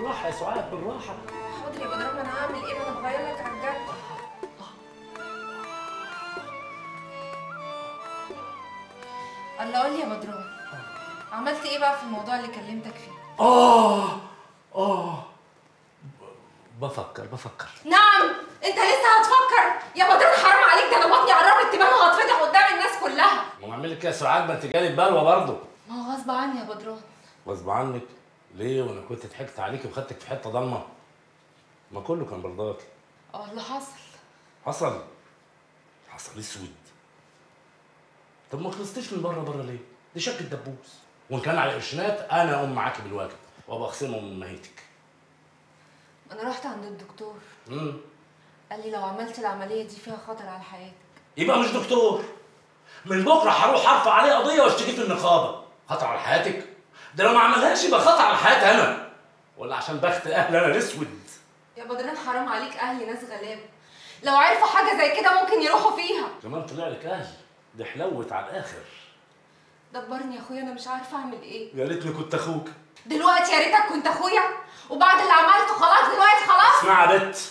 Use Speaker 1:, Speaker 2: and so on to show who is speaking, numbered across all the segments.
Speaker 1: بالراحه يا سعاد بالراحه
Speaker 2: حاضر يا بدران ما انا هعمل ايه ما انا بغير لك على الجد الله قول لي يا بدران عملت ايه بقى في الموضوع اللي كلمتك فيه
Speaker 1: اه اه ب- بفكر بفكر
Speaker 2: نعم انت لسه هتفكر يا بدران حرام عليك ده انا بطني قربت تبان وهتفتح قدام الناس كلها
Speaker 1: ما اعمل لك يا سعاد ما انت جالي بلوه برضه
Speaker 2: ما هو غصب عني يا بدران
Speaker 1: غصب عنك ليه وانا كنت ضحكت عليكي وخدتك في حته ضلمه ما كله كان برضاكي
Speaker 2: اه اللي حصل
Speaker 1: حصل حصل اسود طب ما خلصتيش من بره بره ليه؟ دي شك الدبوس وان كان على قرشنات انا اقوم معاكي بالواجب وابقى اخصمه من مهيتك
Speaker 2: انا رحت عند الدكتور
Speaker 1: امم
Speaker 2: قال لي لو عملت العمليه دي فيها خطر على حياتك
Speaker 1: يبقى مش دكتور من بكره هروح ارفع عليه قضيه واشتكيه في النقابه خطر على حياتك ده لو ما عملهاش يبقى خطر على حياتي انا ولا عشان بخت اهل انا الاسود
Speaker 2: يا بدران حرام عليك اهلي ناس غلابه لو عرفوا حاجه زي كده ممكن يروحوا فيها
Speaker 1: كمان طلع لك اهل دي حلوت على الاخر
Speaker 2: دبرني يا اخويا انا مش عارفه اعمل ايه
Speaker 1: يا ريتني كنت اخوك
Speaker 2: دلوقتي يا ريتك كنت اخويا وبعد اللي عملته خلاص دلوقتي خلاص
Speaker 1: اسمع يا بت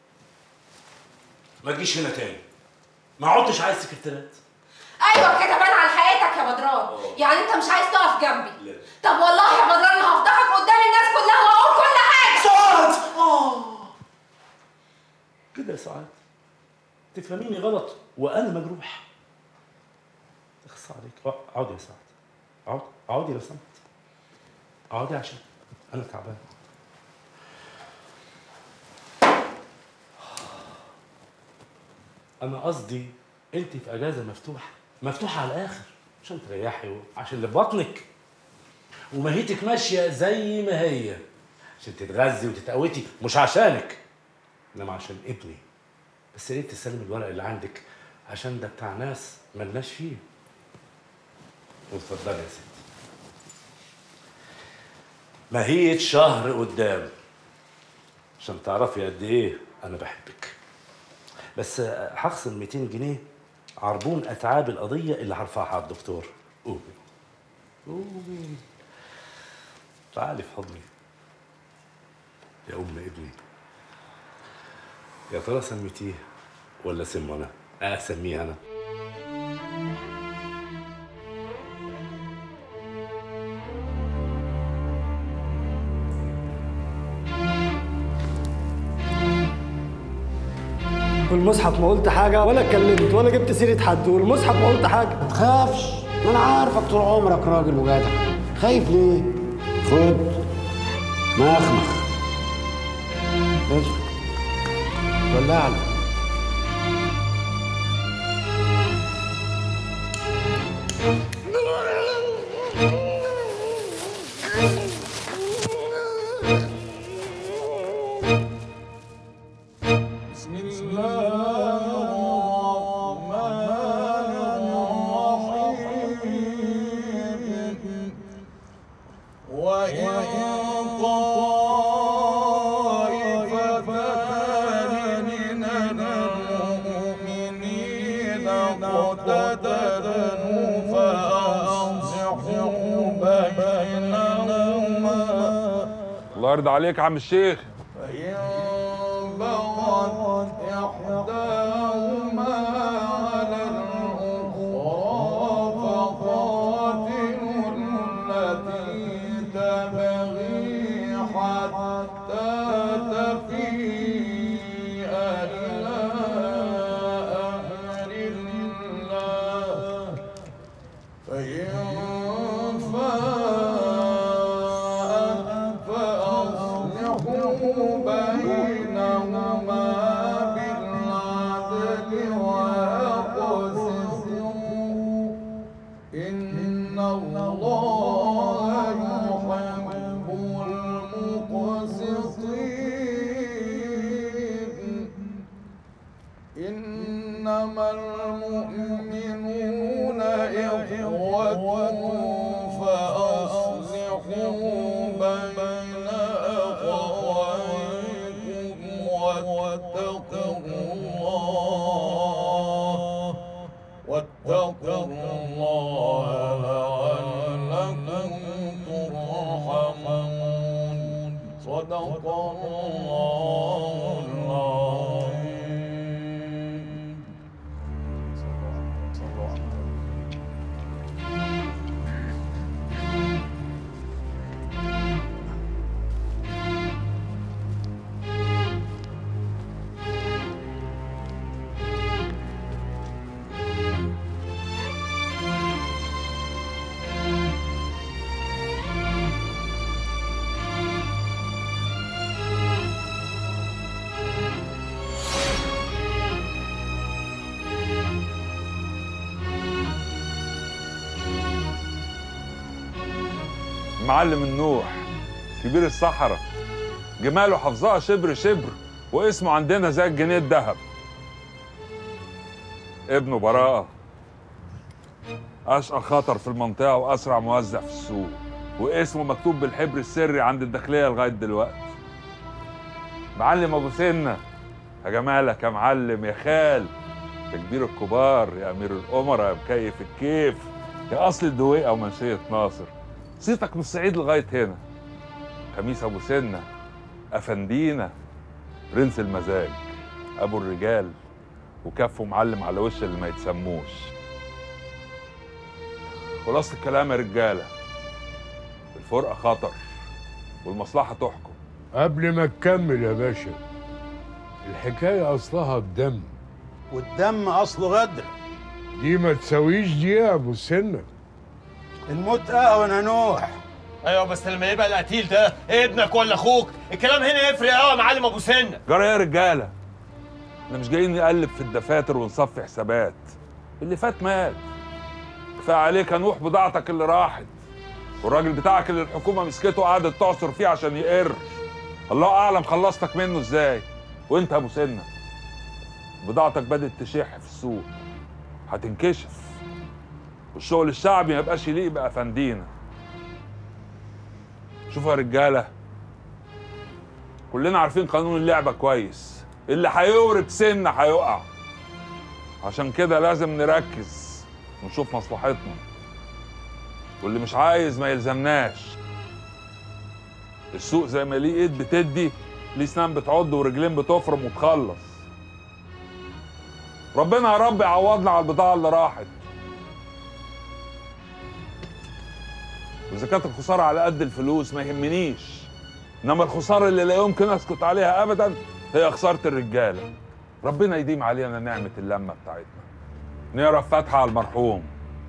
Speaker 1: ما تجيش هنا تاني ما عدتش عايز سكرتيرات
Speaker 2: ايوه كده بان على حياتك يا بدران
Speaker 1: أوه.
Speaker 2: يعني انت مش عايز تقف جنبي
Speaker 1: لا.
Speaker 2: طب والله يا بدران انا هفضحك قدام الناس كلها واقول كل حاجه
Speaker 1: سعاد اه كده يا سعاد تفهميني غلط وانا مجروح اخص عليك اق- اقعدي يا سعاد اقعدي اقعدي لو سمحت اقعدي عشان انا تعبان انا قصدي انت في اجازه مفتوحه مفتوحه على الاخر عشان تريحي وعشان اللي في بطنك ومهيتك ماشيه زي ما هي عشان تتغذي وتتقوتي مش عشانك انما عشان ابني بس ليه تسلم الورق اللي عندك عشان ده بتاع ناس ملناش فيه واتفضلي يا ستي ماهية شهر قدام عشان تعرفي قد ايه انا بحبك بس هخصم 200 جنيه عربون اتعاب القضيه اللي هرفعها على الدكتور قومي قومي تعالي في حضني يا ام ابني يا ترى سميتيه ولا سمه انا اسميه انا
Speaker 3: والمصحف ما قلت حاجة ولا اتكلمت ولا جبت سيرة حد والمصحف ما قلت حاجة
Speaker 4: ما تخافش ما انا عارفك طول عمرك راجل وجدع خايف ليه خد مخمخ خد ولعني
Speaker 5: بسم الله الرحمن الرحيم وإن طائفتان من المؤمنين اقتتلوا فأصلحوا بينهما
Speaker 6: الله يرضى عليك يا عم الشيخ
Speaker 5: فإن بغت إحداهما على الأخرى فقاتلوا التي تبغي حتى تفيء إلى أمر الله فإن فاءت فأصلحوا بينهما بالعدل وأقسطوا إن الله يحب المقسطين إنما المؤمنون إخوة فأصلحوا بين أخويكم واتقوا الله واتقوا الله لعلكم ترحمون صدق
Speaker 6: معلم النوح كبير الصحراء جماله حافظاها شبر شبر واسمه عندنا زي الجنيه الذهب ابنه براءة أشقى خطر في المنطقة وأسرع موزع في السوق واسمه مكتوب بالحبر السري عند الداخلية لغاية دلوقتي معلم أبو سنة يا جمالك يا معلم يا خال يا كبير الكبار يا أمير الأمراء يا مكيف الكيف يا أصل الدويقة ومنشية ناصر صيتك من الصعيد لغاية هنا خميس أبو سنة أفندينا برنس المزاج أبو الرجال وكفه معلم على وش اللي ما يتسموش خلاصة الكلام يا رجالة الفرقة خطر والمصلحة تحكم
Speaker 7: قبل ما تكمل يا باشا الحكاية أصلها الدم
Speaker 4: والدم اصله غدر
Speaker 7: دي ما تساويش دي يا أبو السنة
Speaker 4: الموت اهون يا نوح
Speaker 8: ايوه بس لما يبقى القتيل ده ابنك ولا اخوك الكلام هنا يفرق قوي يا معلم ابو سنه
Speaker 6: جرى يا رجالة احنا مش جايين نقلب في الدفاتر ونصفي حسابات اللي فات مات كفايه عليك يا نوح بضاعتك اللي راحت والراجل بتاعك اللي الحكومه مسكته وقعدت تعصر فيه عشان يقر الله اعلم خلصتك منه ازاي وانت يا ابو سنه بضاعتك بدات تشح في السوق هتنكشف والشغل الشعبي ما يبقاش يليق بافندينا شوفوا يا رجاله كلنا عارفين قانون اللعبه كويس اللي هيورب سنه هيقع عشان كده لازم نركز ونشوف مصلحتنا واللي مش عايز ما يلزمناش السوق زي ما ليه ايد بتدي ليه سنان بتعض ورجلين بتفرم وتخلص ربنا يا رب يعوضنا على البضاعه اللي راحت واذا كانت الخساره على قد الفلوس ما يهمنيش انما الخساره اللي لا يمكن اسكت عليها ابدا هي خساره الرجاله ربنا يديم علينا نعمه اللمه بتاعتنا نقرا فاتحه على المرحوم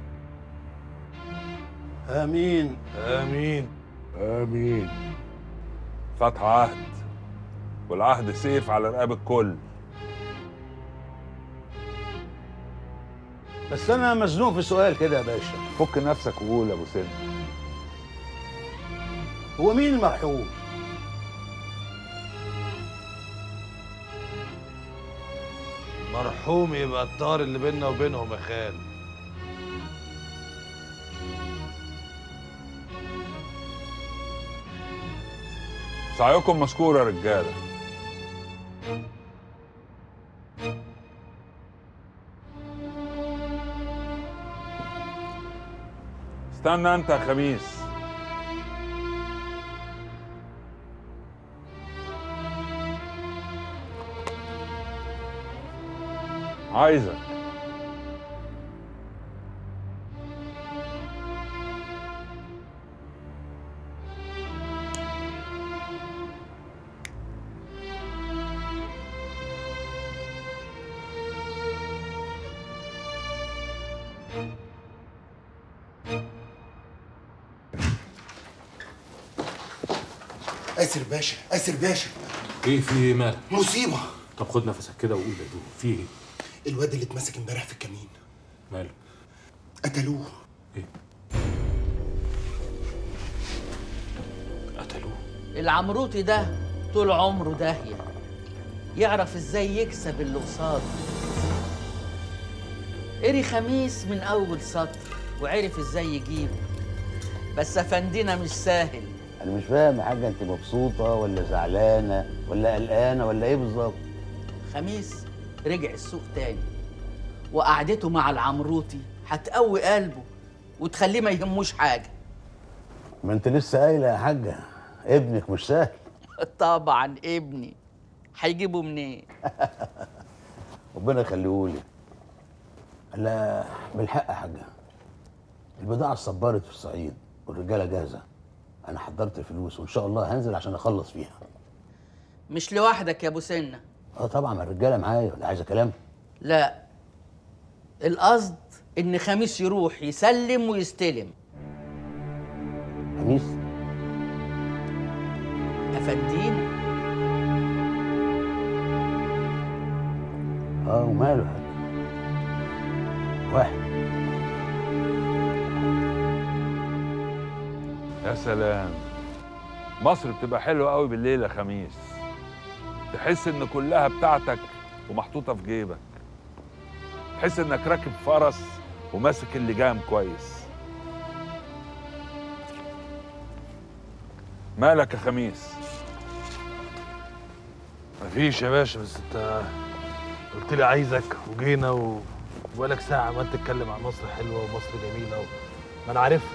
Speaker 4: امين
Speaker 7: آمين آمين
Speaker 6: فاتحه عهد والعهد سيف على رقاب الكل
Speaker 4: بس انا مزنوق في سؤال كده يا باشا
Speaker 6: فك نفسك وقول يا ابو سن
Speaker 4: هو مين المرحوم
Speaker 8: مرحوم يبقى الطار اللي بيننا وبينهم يا خال
Speaker 6: سعيكم مشكور يا رجاله استنى انت يا خميس عايزك
Speaker 9: اسر باشا اسر باشا
Speaker 1: ايه في ايه مالك
Speaker 9: مصيبه
Speaker 1: طب خد نفسك كده وقول يا دوب في ايه
Speaker 9: الواد اللي اتمسك امبارح في الكمين
Speaker 1: ماله
Speaker 9: قتلوه
Speaker 1: قتلوه
Speaker 10: العمروطي ده طول عمره داهية يعرف ازاي يكسب اللي قصاده قري خميس من أول سطر وعرف ازاي يجيبه بس أفندينا مش سهل
Speaker 4: انا مش فاهم يا حاجه انت مبسوطه ولا زعلانه ولا قلقانه ولا ايه بالظبط
Speaker 10: خميس رجع السوق تاني وقعدته مع العمروطي هتقوي قلبه وتخليه ما يهموش حاجة
Speaker 4: ما انت لسه قايله يا حاجه ابنك مش سهل
Speaker 10: طبعا ابني هيجيبه منين
Speaker 4: ربنا يخليهولي لا بالحق يا حاجه البضاعه اتصبرت في الصعيد والرجاله جاهزه انا حضرت الفلوس وان شاء الله هنزل عشان اخلص فيها
Speaker 10: مش لوحدك يا ابو سنه
Speaker 4: اه طبعا الرجاله معايا ولا عايزه كلام
Speaker 10: لا القصد ان خميس يروح يسلم ويستلم
Speaker 4: خميس
Speaker 10: افندينا
Speaker 4: اه وماله يا حاج واحد
Speaker 6: يا سلام مصر بتبقى حلوه قوي بالليل يا خميس تحس ان كلها بتاعتك ومحطوطه في جيبك تحس انك راكب فرس وماسك اللجام كويس مالك يا خميس
Speaker 11: مفيش يا باشا بس انت قلت لي عايزك وجينا و... وبقالك ساعة عمال تتكلم عن مصر حلوة ومصر جميلة و... ما انا عارفها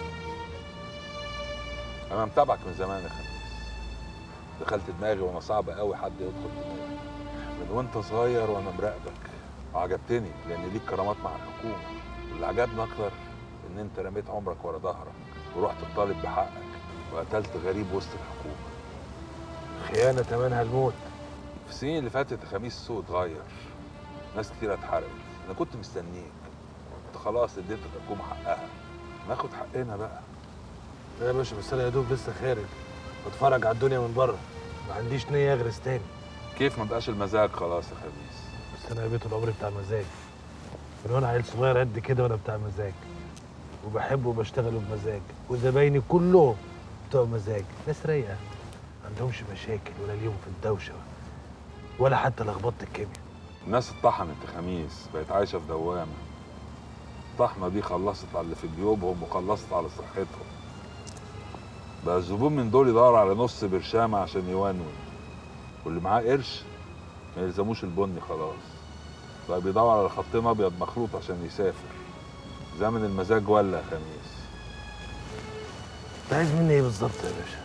Speaker 6: انا متابعك من زمان يا خميس دخلت دماغي وانا صعب قوي حد يدخل دماغي من وانت صغير وانا مراقبك وعجبتني لان ليك كرامات مع الحكومه واللي عجبني اكتر ان انت رميت عمرك ورا ظهرك ورحت تطالب بحقك وقتلت غريب وسط الحكومه
Speaker 11: خيانة تمنها الموت
Speaker 6: في السنين اللي فاتت يا خميس السوق اتغير ناس كتير اتحرقت انا كنت مستنيك انت خلاص اديت الحكومه حقها ناخد حقنا بقى
Speaker 11: لا يا باشا بس انا يا دوب لسه خارج بتفرج على الدنيا من بره ما عنديش نية اغرس تاني
Speaker 6: كيف ما بقاش المزاج خلاص يا خميس
Speaker 11: بس انا يا بيت العمر بتاع مزاج من وانا عيل صغير قد كده وانا بتاع مزاج وبحب وبشتغل بمزاج وزبايني كلهم بتوع مزاج ناس رايقه ما عندهمش مشاكل ولا ليهم في الدوشه ولا حتى لخبطه الكيمياء
Speaker 6: الناس اتطحنت يا خميس بقت عايشه في دوامه الطحنه دي خلصت على اللي في جيوبهم وخلصت على صحتهم بقى الزبون من دول يدور على نص برشامه عشان يونون واللي معاه قرش ما يلزموش البني خلاص بقى بيدور على خطين ابيض مخلوط عشان يسافر زمن المزاج ولا يا خميس
Speaker 11: انت عايز مني ايه بالظبط يا باشا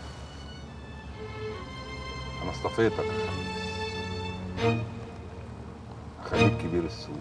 Speaker 6: انا اصطفيتك يا خميس خليك كبير السوق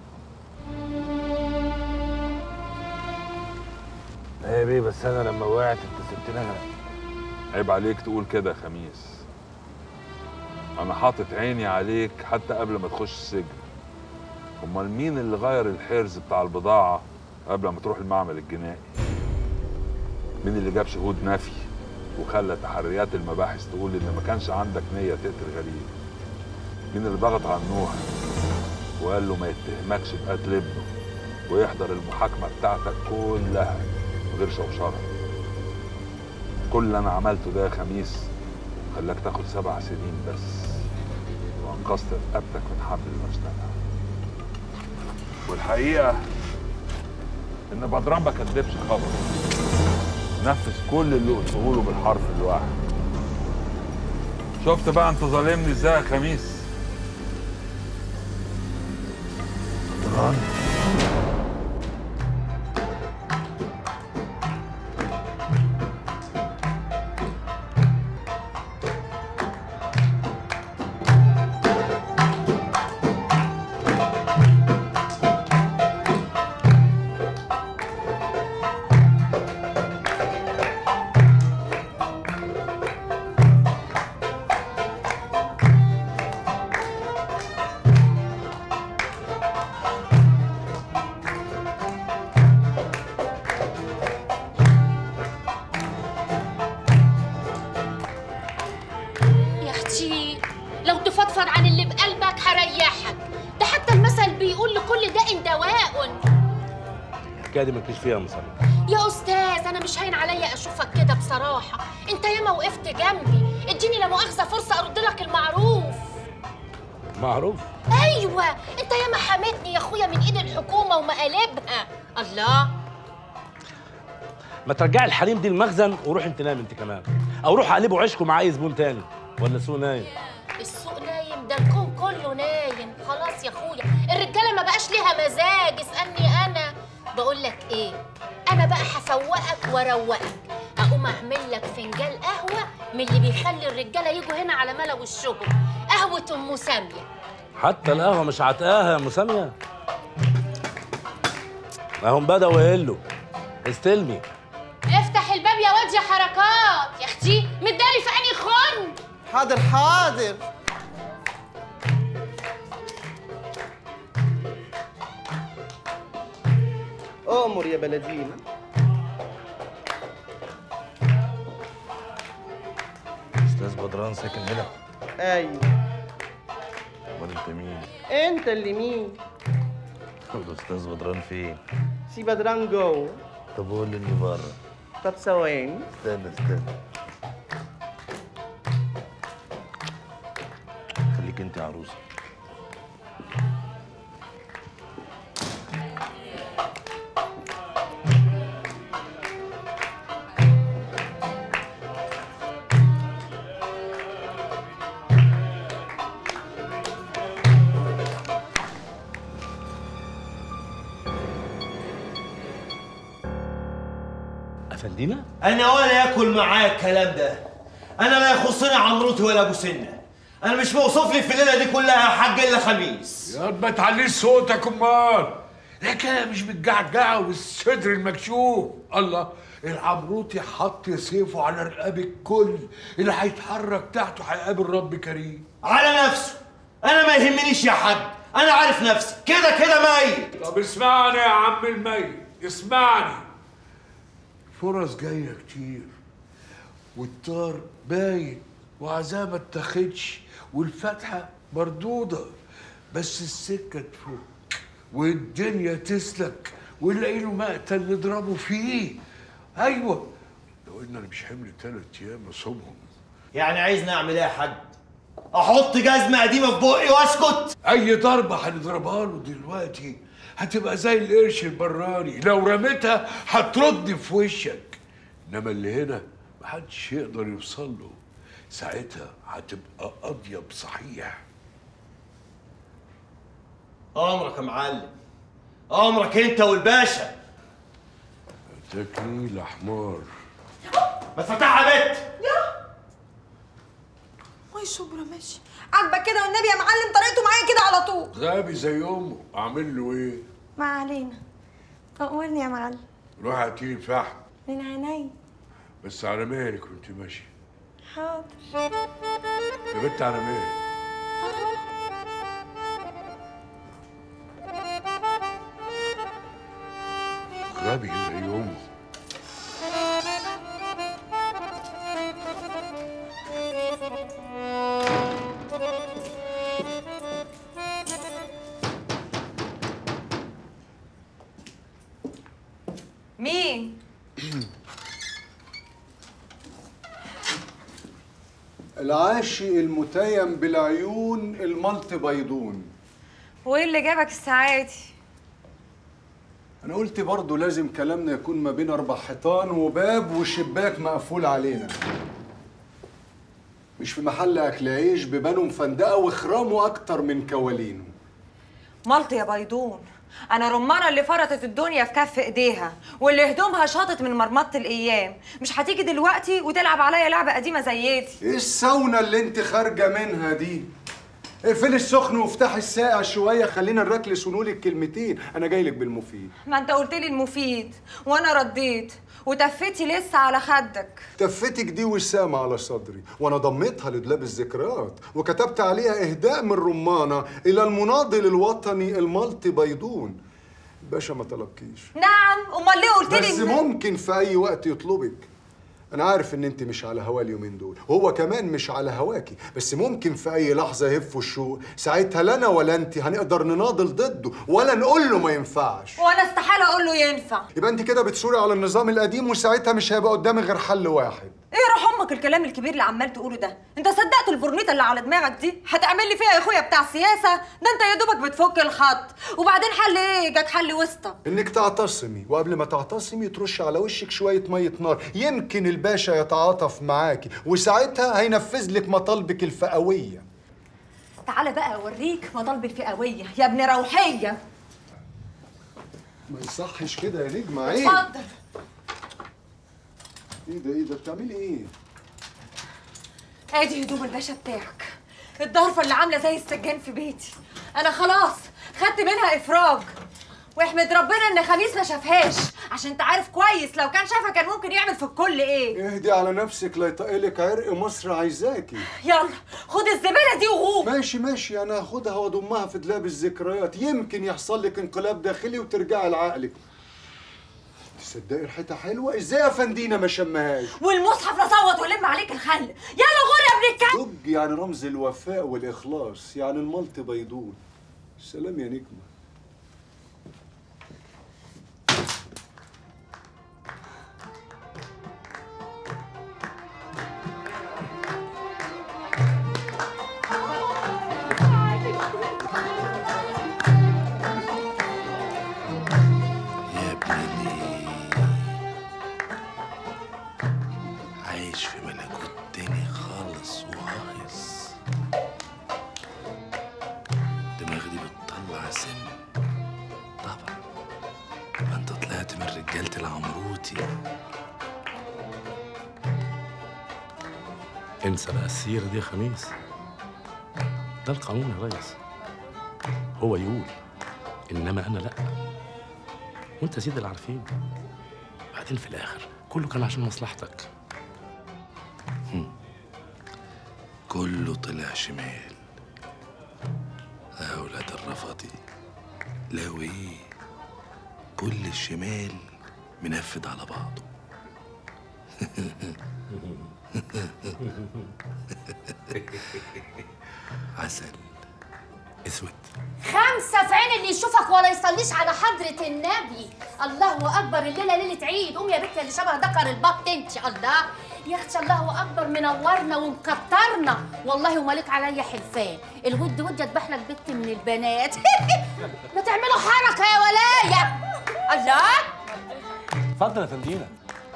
Speaker 11: لا يا بيه بس انا لما وقعت انت سبتني اغرق
Speaker 6: عيب عليك تقول كده يا خميس انا حاطط عيني عليك حتى قبل ما تخش السجن امال مين اللي غير الحرز بتاع البضاعه قبل ما تروح المعمل الجنائي مين اللي جاب شهود نفي وخلى تحريات المباحث تقول ان ما كانش عندك نيه تقتل غريب مين اللي ضغط على نوح وقال له ما يتهمكش بقتل ابنه ويحضر المحاكمه بتاعتك كلها من غير شوشره كل اللي انا عملته ده يا خميس خلاك تاخد سبع سنين بس وانقذت رقبتك من حبل المشنقه والحقيقه ان بدران ما كدبش خبر نفذ كل اللي قلته له بالحرف الواحد شفت بقى انت ظالمني ازاي يا خميس
Speaker 11: بدران
Speaker 12: يا اختي لو تفضفض عن اللي بقلبك هريحك ده حتى المثل بيقول لكل داء دواء
Speaker 1: الحكايه دي مالكيش فيها يا مصطفى
Speaker 12: يا استاذ انا مش هين عليا اشوفك كده بصراحه انت ياما وقفت جنبي اديني لا مؤاخذه فرصه ارد لك المعروف
Speaker 1: معروف
Speaker 12: ايوه انت ياما حماتني يا اخويا من ايد الحكومه ومقالبها الله
Speaker 1: ما ترجعي الحريم دي المخزن وروح انت نام انت كمان او روح اقلبوا عيشكم مع اي زبون تاني ولا سوق نايم
Speaker 12: السوق نايم ده الكون كله نايم خلاص يا اخويا الرجاله ما بقاش ليها مزاج اسالني انا بقول لك ايه انا بقى هفوقك واروقك اقوم اعمل لك فنجان قهوه من اللي بيخلي الرجاله يجوا هنا على ملا وشهم قهوه ام ساميه
Speaker 1: حتى القهوه مش عتقاها يا مساميه ما هم بدأوا يقلوا استلمي
Speaker 12: افتح الباب يا واد يا حركات يا اختي مداري في عيني خن
Speaker 13: حاضر حاضر أمر يا بلدينا
Speaker 11: استاذ بدران ساكن هنا
Speaker 13: أيوة
Speaker 11: امال انت مين؟
Speaker 13: أنت اللي مين؟
Speaker 11: الاستاذ بدران فين؟
Speaker 13: سي بدران جوه
Speaker 11: طب قول لي اني بره
Speaker 13: طب ثواني
Speaker 4: استنى استنى خليك انت يا عروسه
Speaker 1: افندينا
Speaker 8: انا ولا ياكل معايا الكلام ده انا لا يخصني عمروتي ولا ابو سنه انا مش موصوف لي في الليله دي كلها يا حاج الا خميس
Speaker 7: يا ما تعليش صوتك امال الحكايه مش بالجعجعه والصدر المكشوف الله العمروتي حط سيفه على رقاب الكل اللي هيتحرك تحته هيقابل رب كريم
Speaker 8: على نفسه انا ما يهمنيش يا حاج انا عارف نفسي كده كده ميت
Speaker 7: طب اسمعني يا عم الميت اسمعني فرص جايه كتير والطار باين وعزاه ما اتاخدش والفتحه مردوده بس السكه تفك والدنيا تسلك ونلاقي له مقتل نضربه فيه ايوه لو ان انا مش حمل ثلاث ايام اصومهم
Speaker 8: يعني عايزني اعمل ايه يا حاج احط جزمه قديمه في بقي واسكت
Speaker 7: اي ضربه هنضربها له دلوقتي هتبقى زي القرش البراني لو رميتها هترد في وشك انما اللي هنا محدش يقدر يوصل له ساعتها هتبقى اضيب صحيح
Speaker 8: امرك يا معلم امرك انت والباشا
Speaker 7: تكنيل حمار
Speaker 8: ما تفتحها بنت
Speaker 2: ماي شبرا ماشي عاجبك كده والنبي يا معلم طريقته معايا كده على طول
Speaker 7: غبي زي امه اعمل له ايه
Speaker 2: ما علينا أمرني يا معلم
Speaker 7: روح هاتيلي فحم
Speaker 2: من عيني
Speaker 7: بس على مالك وانت ماشي
Speaker 2: حاضر
Speaker 7: يا بنت على مالك غبي زي امه
Speaker 2: مين
Speaker 14: العاشق المتيم بالعيون الملط بيضون
Speaker 2: وايه اللي جابك الساعه دي
Speaker 14: انا قلت برضه لازم كلامنا يكون ما بين اربع حيطان وباب وشباك مقفول علينا مش في محل اكل عيش بيبانوا مفندقه وخرامه اكتر من كوالينه
Speaker 2: ملط يا بيضون انا رمانه اللي فرطت الدنيا في كف ايديها واللي هدومها شاطت من مرمطه الايام مش هتيجي دلوقتي وتلعب عليا لعبه قديمه زي دي
Speaker 14: ايه الساونا اللي انت خارجه منها دي اقفلي السخن وافتحي الساقع شويه خلينا نركلس ونقول الكلمتين انا جاي لك بالمفيد
Speaker 2: ما انت قلت لي المفيد وانا رديت وتفتي لسه على خدك
Speaker 14: تفتك دي وسامة على صدري وانا ضميتها لدولاب الذكريات وكتبت عليها اهداء من رمانة الى المناضل الوطني الملطي بيضون باشا ما تلقيش
Speaker 2: نعم امال ليه قلت
Speaker 14: بس
Speaker 2: لي
Speaker 14: ممكن في اي وقت يطلبك انا عارف ان انت مش على هوا اليومين دول وهو كمان مش على هواكي بس ممكن في اي لحظه يهفوا الشوق ساعتها لا انا ولا انت هنقدر نناضل ضده ولا نقول له ما ينفعش
Speaker 2: وانا استحاله اقول له ينفع
Speaker 14: يبقى انت كده بتثوري على النظام القديم وساعتها مش هيبقى قدامي غير حل واحد
Speaker 2: ايه روح امك الكلام الكبير اللي عمال تقوله ده انت صدقت البرنيطه اللي على دماغك دي هتعمل لي فيها يا اخويا بتاع سياسه ده انت يا دوبك بتفك الخط وبعدين حل ايه جاك حل وسطى
Speaker 14: انك تعتصمي وقبل ما تعتصمي ترش على وشك شويه ميه نار يمكن الباشا يتعاطف معاكي وساعتها هينفذ لك مطالبك الفئويه
Speaker 2: تعالى بقى اوريك مطالب الفئويه يا ابن روحيه
Speaker 14: ما يصحش كده يا نجمه عيب
Speaker 2: اتفضل
Speaker 14: ايه ده ايه ده بتعملي ايه
Speaker 2: ادي هدوم الباشا بتاعك الضرفه اللي عامله زي السجان في بيتي انا خلاص خدت منها افراج واحمد ربنا ان خميس ما شافهاش عشان انت عارف كويس لو كان شافها كان ممكن يعمل في الكل ايه
Speaker 14: اهدي على نفسك لا يطقلك عرق مصر عايزاكي
Speaker 2: يلا خد الزباله دي وغوم
Speaker 14: ماشي ماشي انا هاخدها واضمها في دولاب الذكريات يمكن يحصل لك انقلاب داخلي وترجعي لعقلك تصدقي ريحتها حلوه ازاي يا فندينا ما شمهاش
Speaker 2: والمصحف نصوت ولم عليك الخل يلا غور يا ابن الكلب
Speaker 14: دج يعني رمز الوفاء والاخلاص يعني الملط بيضون سلام يا نجمه
Speaker 1: رجالة العمروتي انسى بقى السيرة دي يا خميس ده القانون يا ريس هو يقول انما انا لا وانت سيد اللي عارفين بعدين في الاخر كله كان عشان مصلحتك هم. كله طلع شمال يا اولاد الرفضي لو ايه كل الشمال منفذ على بعضه عسل اسود
Speaker 12: خمسة في عين اللي يشوفك ولا يصليش على حضرة النبي الله أكبر الليلة ليلة عيد قوم يا بنت اللي شبه دكر البط انت الله يا اختي الله أكبر منورنا ومكترنا والله ومالك عليا حلفان الود ود اذبح لك بنت من البنات ما تعملوا حركة يا ولاية الله
Speaker 1: اتفضل يا فندينا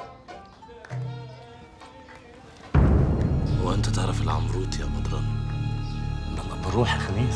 Speaker 1: هو انت تعرف العمروت يا مضران لما بنروح يا خميس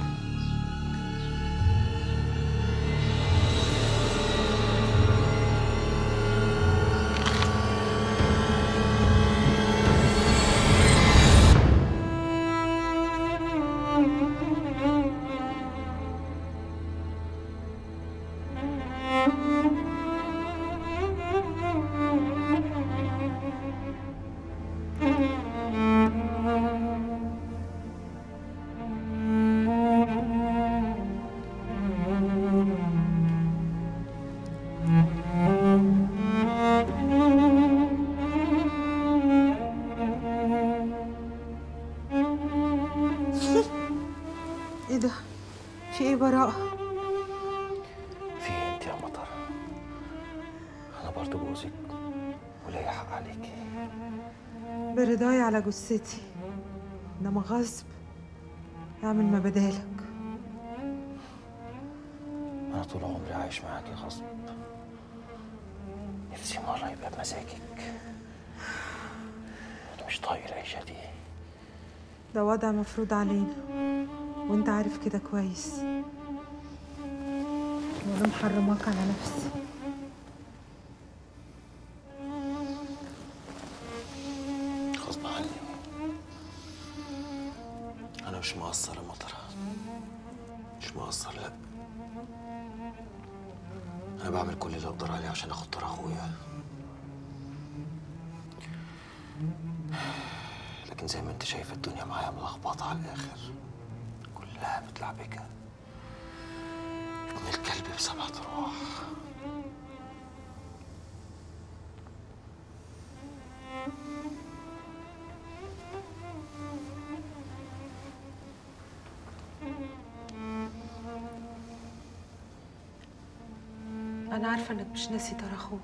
Speaker 15: ايه ده؟ في ايه براءة؟
Speaker 16: في إيه انت يا مطر انا برضو جوزك وليا حق عليكي
Speaker 15: برضاي على جثتي انما غصب اعمل ما بدالك
Speaker 16: انا طول عمري عايش معاكي غصب نفسي مرة يبقى بمزاجك انا مش طايق العيشة دي
Speaker 15: ده وضع مفروض علينا وانت عارف كده كويس وانا محرماك على نفسي
Speaker 16: غصب عني انا مش مقصر يا مطر مش مقصر لا انا بعمل كل اللي اقدر عليه عشان اخد طار اخويا لكن زي ما انت شايف الدنيا معايا ملخبطه على الاخر كلها متلعبكه ابن الكلب بسبعة ارواح
Speaker 15: انا عارفه انك مش ناسي ترى اخوك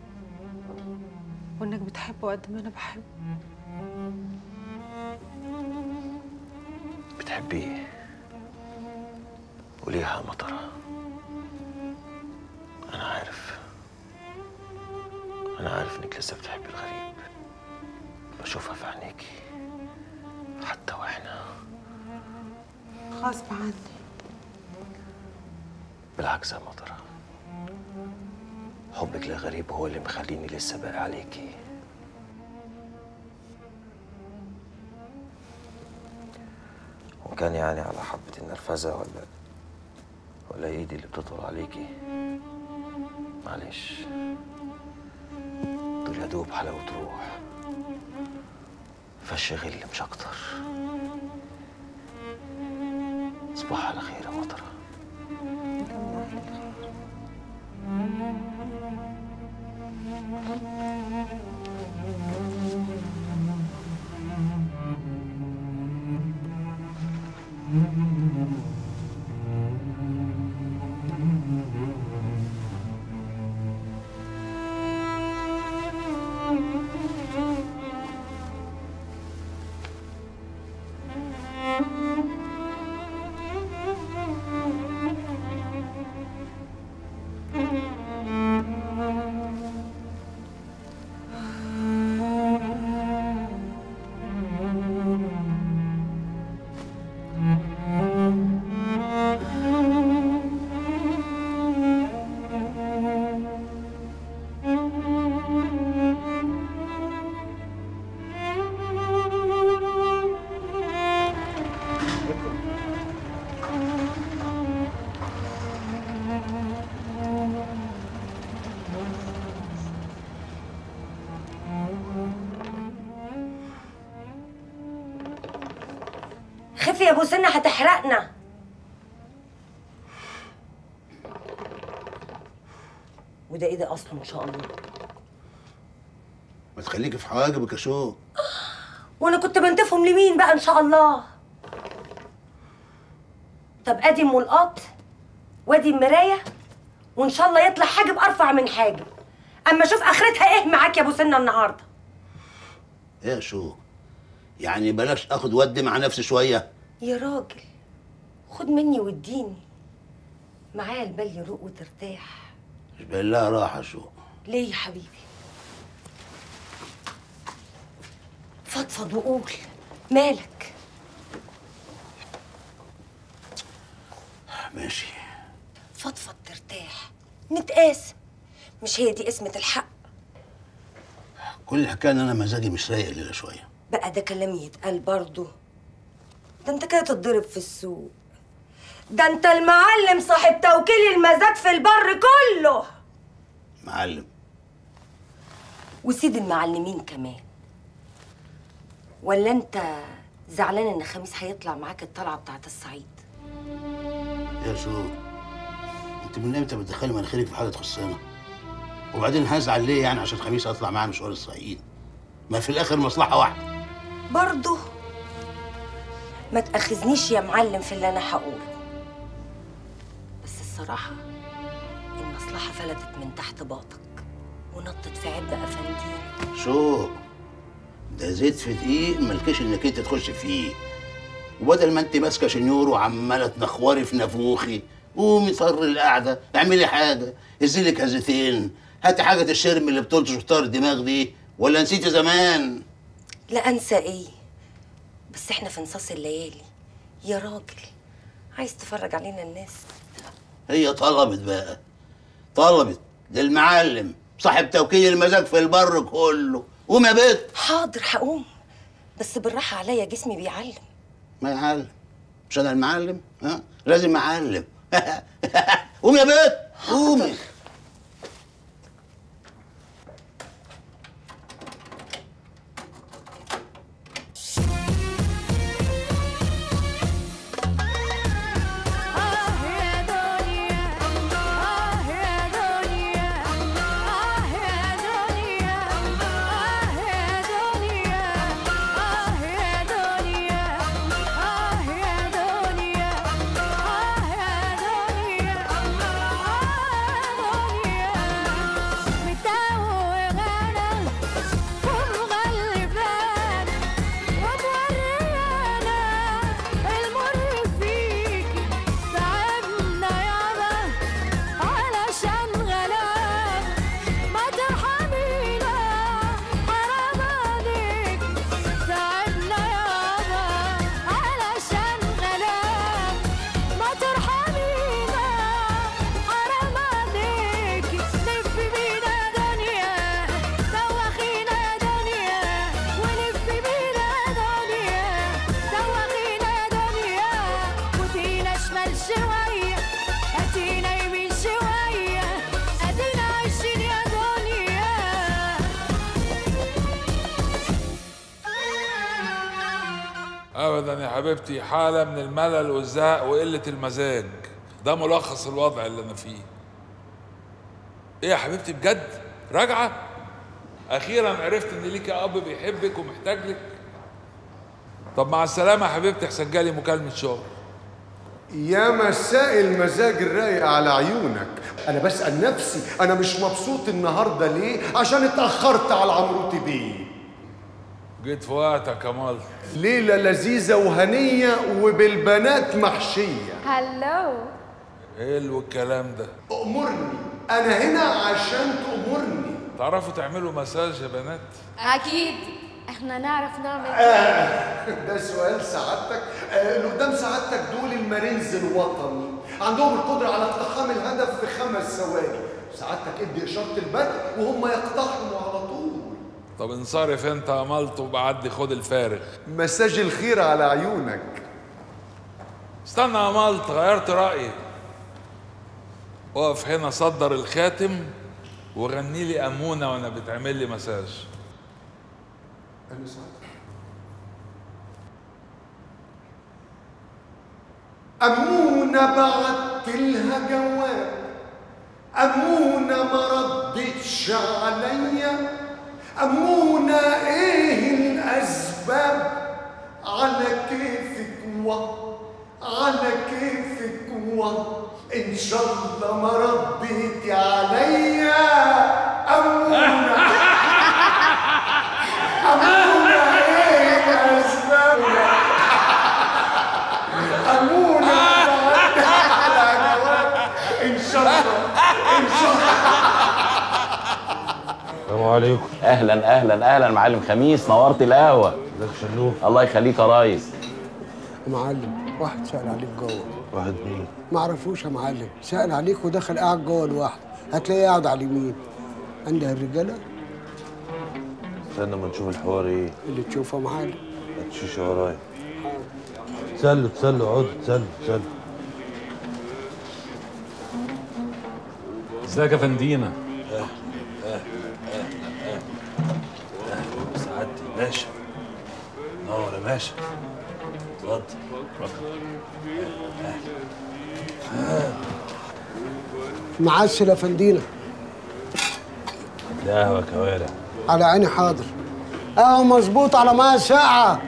Speaker 15: وانك بتحبه قد ما انا بحبه
Speaker 16: بتحبيه وليها يا مطرة أنا عارف أنا عارف إنك لسه بتحبي الغريب بشوفها في عينيكي حتى وإحنا
Speaker 15: غصب عني
Speaker 16: بالعكس يا مطرة حبك للغريب هو اللي مخليني لسه باقي عليكي وكان يعني على حبة النرفزة ولا ولا ايدي اللي بتطول عليكي معلش دول يا دوب حلاوة روح فش غل مش اكتر صباح على خير يا مطرة
Speaker 15: Mm-hmm.
Speaker 17: يا ابو سنه هتحرقنا وده ايه ده اصلا ان شاء الله
Speaker 4: ما تخليكي في حواجبك يا شو
Speaker 17: وانا كنت بنتفهم لمين بقى ان شاء الله طب ادي ملقاط وادي المرايه وان شاء الله يطلع حاجب ارفع من حاجب اما اشوف اخرتها ايه معاك يا ابو سنه النهارده
Speaker 4: ايه يا شو يعني بلاش اخد ودي مع نفسي شويه
Speaker 17: يا راجل خد مني واديني معايا البال يروق وترتاح
Speaker 4: مش باين لها راحه يا شو
Speaker 17: ليه يا حبيبي فضفض وقول مالك
Speaker 4: ماشي
Speaker 17: فضفض ترتاح نتقاسم مش هي دي قسمة الحق
Speaker 4: كل الحكايه ان انا مزاجي مش رايق الليله شويه
Speaker 17: بقى ده كلام يتقال برضه ده انت كده تتضرب في السوق ده انت المعلم صاحب توكيل المزاج في البر كله
Speaker 4: معلم
Speaker 17: وسيد المعلمين كمان ولا انت زعلان ان خميس هيطلع معاك الطلعه بتاعت الصعيد
Speaker 4: يا شو انت من امتى بتدخلي مناخيرك في حاجه تخصنا وبعدين هزعل ليه يعني عشان خميس اطلع معاه مشوار الصعيد ما في الاخر مصلحه واحده
Speaker 17: برضه ما تأخذنيش يا معلم في اللي انا هقوله بس الصراحه المصلحه فلتت من تحت باطك ونطت في عبء افنديل
Speaker 4: شو ده زيت في دقيق ملكش انك انت تخش فيه وبدل ما انت ماسكه شنيور وعماله تنخوري في نافوخي قومي طر القعده اعملي حاجه ازيلك هزتين هاتي حاجه الشرم اللي بتلطش وتطار الدماغ دي ولا نسيتي زمان
Speaker 17: لا انسى ايه بس احنا في نصاص الليالي يا راجل عايز تفرج علينا الناس
Speaker 4: هي طلبت بقى طلبت للمعلم صاحب توكيل المزاج في البر كله قوم يا بيت
Speaker 17: حاضر هقوم بس بالراحه عليا جسمي بيعلم
Speaker 4: ما يعلم مش انا المعلم ها لازم معلم قوم يا بيت قومي
Speaker 18: شوية هاتينا يمين شوية ادينا عايشين يا دنيا
Speaker 6: ابدا يا حبيبتي حاله من الملل والزهق وقله المزاج ده ملخص الوضع اللي انا فيه ايه يا حبيبتي بجد راجعه اخيرا عرفت ان ليكي اب بيحبك ومحتاج لك طب مع السلامه يا حبيبتي احسن جالي مكالمه شغل
Speaker 14: يا مساء المزاج الرايق على عيونك انا بسأل نفسي انا مش مبسوط النهارده ليه عشان اتأخرت على عمروتي بيه
Speaker 6: جيت في وقتك يا مال
Speaker 14: ليلة لذيذة وهنية وبالبنات محشية
Speaker 18: هلو
Speaker 6: ايه الكلام ده
Speaker 14: أمرني أنا هنا عشان تأمرني
Speaker 6: تعرفوا تعملوا مساج يا بنات
Speaker 18: اكيد احنا نعرف نعمل
Speaker 14: آه ده سؤال سعادتك آه اللي قدام سعادتك دول المارينز الوطني عندهم القدرة على اقتحام الهدف في خمس ثواني سعادتك ادي إشارة البدء وهم يقتحموا على طول
Speaker 6: طب انصرف انت يا ملط وبعدي خد الفارغ
Speaker 14: مساج الخير على عيونك
Speaker 6: استنى يا ملط غيرت رأيي اقف هنا صدر الخاتم وغني لي أمونة وأنا بتعمل لي مساج
Speaker 14: أنا سعادتك
Speaker 19: أمونة بعت لها جواب أمونة ما ردتش عليا أمونة إيه الأسباب على كيفك و على كيفك و إن شاء الله ما رديتي عليا أمونة أمونة إيه الأسباب أمونة بعت على جواب إن شاء الله إن شاء الله
Speaker 16: السلام عليكم
Speaker 20: اهلا اهلا اهلا معلم خميس نورت القهوه
Speaker 16: ازيك يا شلوف
Speaker 20: الله يخليك يا ريس
Speaker 21: يا معلم واحد سأل عليك جوه
Speaker 16: واحد مين
Speaker 21: ما عرفوش يا معلم سأل عليك ودخل قاعد جوه لوحده هتلاقيه قاعد على اليمين عند الرجالة
Speaker 16: استنى ما نشوف الحوار ايه
Speaker 21: اللي تشوفه يا معلم
Speaker 16: الشيشه ورايا تسلوا تسلوا اقعدوا تسلوا تسلوا
Speaker 1: ازيك يا فندينا
Speaker 16: سعادتي باشا نور يا باشا اتفضل
Speaker 21: معسل يا فندينا
Speaker 16: ده قهوه كوارع
Speaker 21: على عيني حاضر اه مظبوط على ميه ساقعة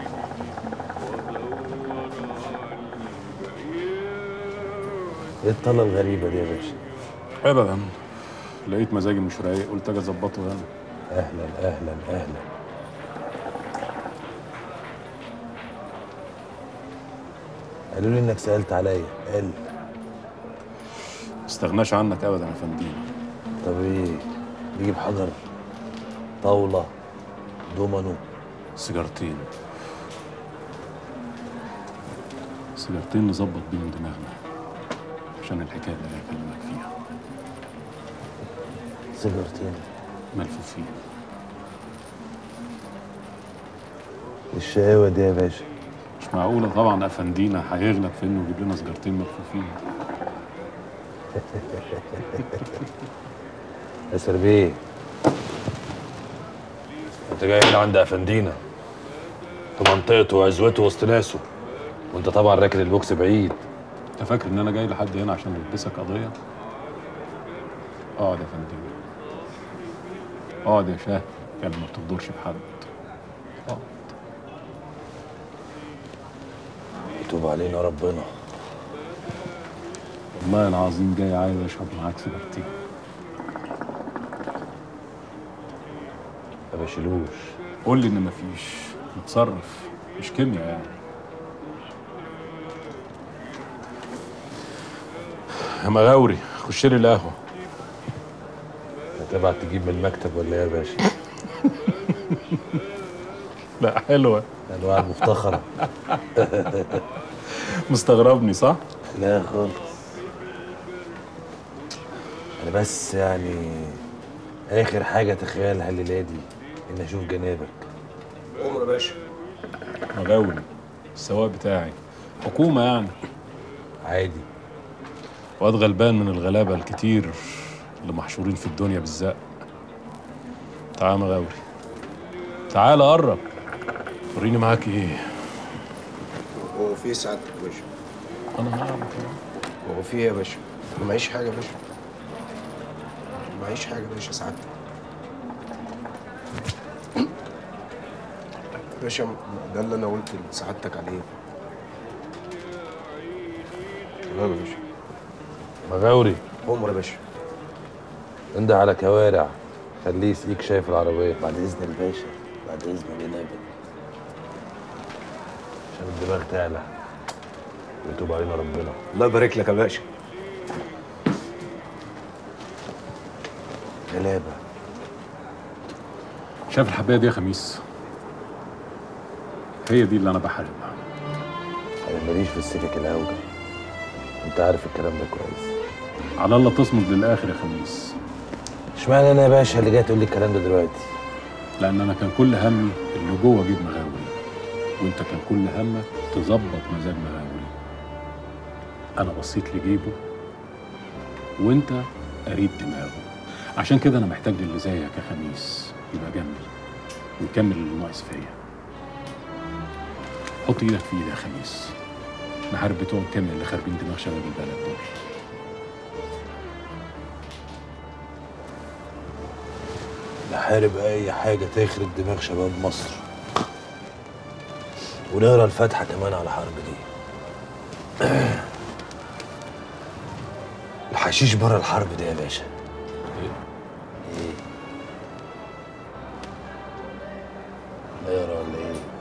Speaker 16: ايه الطلة الغريبة دي يا باشا؟
Speaker 22: ابدا لقيت مزاجي مش رايق قلت اجي اظبطه يعني
Speaker 16: اهلا اهلا اهلا قالوا لي انك سألت عليا قال
Speaker 22: استغناش عنك ابدا يا فندينا
Speaker 16: طب ايه نجيب حجر طاولة دومينو
Speaker 22: سيجارتين سيجارتين نظبط بيهم دماغنا عشان الحكايه اللي هكلمك فيها
Speaker 16: سيجارتين
Speaker 22: ملفوفين
Speaker 16: الشقاوة دي يا باشا
Speaker 22: مش معقوله طبعا افندينا هيغلب في انه يجيب لنا سيجارتين ملفوفين
Speaker 16: يا سربيه انت جاي هنا عند افندينا في منطقته وعزوته وسط ناسه وانت طبعا راكن البوكس بعيد
Speaker 22: انت فاكر ان انا جاي لحد هنا عشان البسك قضيه اقعد يا فندم اقعد يا شاه كان ما بتغدرش بحد اقعد.
Speaker 16: يتوب علينا ربنا
Speaker 22: والله العظيم جاي عايز اشرب معاك سيجارتين
Speaker 16: ما بشيلوش
Speaker 22: قول لي ان مفيش نتصرف مش كيمياء يعني
Speaker 16: يا مغاوري خش لي القهوه هتبعت تجيب من المكتب ولا ايه يا باشا؟
Speaker 22: لا حلوه
Speaker 16: الواحد مفتخرة
Speaker 22: مستغربني صح؟
Speaker 16: لا خالص انا بس يعني اخر حاجه تخيلها الليله دي ان اشوف جنابك
Speaker 22: عمر يا باشا مغاوري السواق بتاعي حكومه يعني
Speaker 16: عادي
Speaker 22: واد غلبان من الغلابه الكتير اللي محشورين في الدنيا بالزق تعال يا مغاوري تعال قرب وريني معاك ايه
Speaker 23: هو في سعادتك يا باشا
Speaker 22: انا هعرف
Speaker 23: هو في ايه يا باشا انا معيش حاجه يا باشا معيش حاجه يا باشا سعادتك يا باشا ده اللي انا قلت لسعادتك عليه تمام يا باشا
Speaker 16: مغاوري
Speaker 23: عمر يا باشا
Speaker 16: انده على كوارع خليه يسقيك شايف العربيه بعد اذن الباشا بعد اذن جنابك عشان الدماغ تعلى ويتوب علينا ربنا
Speaker 23: الله يبارك لك يا باشا
Speaker 16: غلابه
Speaker 22: شايف الحبايه دي يا خميس هي دي اللي انا بحاربها
Speaker 16: انا ماليش في السكك الاوجع انت عارف الكلام ده كويس
Speaker 22: على الله تصمد للاخر يا خميس
Speaker 16: اشمعنى انا يا باشا اللي جاي تقول لي الكلام ده دلوقتي
Speaker 22: لان انا كان كل همي اللي جوه جيب مغاوري وانت كان كل همك تظبط مزاج مغاوري انا بصيت لجيبه وانت قريت دماغه عشان كده انا محتاج للي زيك يا خميس يبقى جنبي ويكمل اللي ناقص فيا حط ايدك في ايدي يا خميس نحارب بتوع الكيمياء اللي خاربين دماغ شباب البلد دول
Speaker 11: نحارب اي حاجه تخرب دماغ شباب مصر ونقرا الفاتحه كمان على الحرب دي الحشيش بره الحرب دي يا باشا ايه اقرا ولا ايه